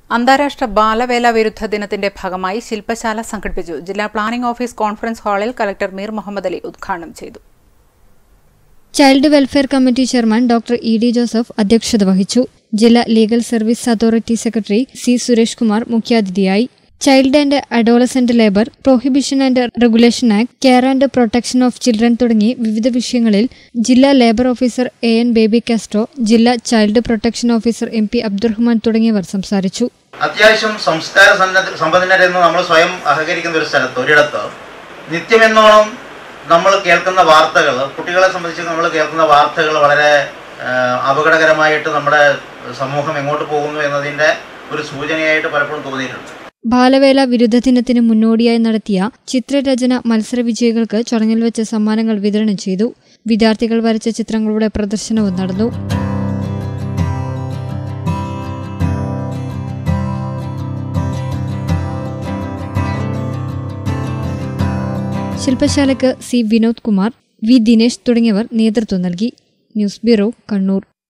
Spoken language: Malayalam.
അന്താരാഷ്ട്ര ബാലവേല വിരുദ്ധ ദിനത്തിന്റെ ഭാഗമായി ശില്പശാല സംഘടിപ്പിച്ചു ജില്ലാ പ്ലാനിംഗ് ഓഫീസ് കോൺഫറൻസ് ഹാളിൽ കലക്ടർ മീർ മുഹമ്മദ് അലി ഉദ്ഘാടനം ചെയ്തു child welfare committee chairman doctor E D Joseph അധ്യക്ഷത വഹിച്ചു ജില്ലാ legal service authority secretary C Suresh Kumar മുഖ്യാതിഥിയായി child and adolescent labour prohibition and regulation act care and protection of children തുടങ്ങി വിവിധ വിഷയങ്ങളിൽ ജില്ലാ labour officer A N Baby Castro ജില്ലാ child protection officer M P Abdurahman തുടങ്ങിയവർ സംസാരിച്ചു അത്യാവശ്യം സംസ്കാര സന്നദ്ധ സമ്പന്നരെന്ന് നമ്മൾ സ്വയം അഹകരിക്കുന്ന ഒരു സ്ഥലത്ത് ഒരിടത്ത് നിത്യമെന്നോണം നമ്മൾ കേൾക്കുന്ന വാർത്തകൾ കുട്ടികളെ സംബന്ധിച്ച് നമ്മൾ കേൾക്കുന്ന വാർത്തകൾ വളരെ ആ, അപകടകരമായിട്ട് നമ്മുടെ സമൂഹം എങ്ങോട്ട് പോകുന്നു എന്നതിൻ്റെ ഒരു സൂചനയായിട്ട് പലപ്പോഴും തോന്നിയിട്ടുണ്ട് ബാലവേല വിരുദ്ധ ദിനത്തിന് മുന്നോടിയായി നടത്തിയ ചിത്രരചന മത്സര വിജയികൾക്ക് ചടങ്ങിൽ വെച്ച് സമ്മാനങ്ങൾ വിതരണം ചെയ്തു വിദ്യാർത്ഥികൾ വരച്ച ചിത്രങ്ങളുടെ പ്രദർശനവും നടന്നു ശില്പശാലയ്ക്ക് സി വിനോദ് കുമാർ വി ദിനേശ് തുടങ്ങിയവർ നേതൃത്വം നൽകി ന്യൂസ് ബ്യൂറോ കണ്ണൂർ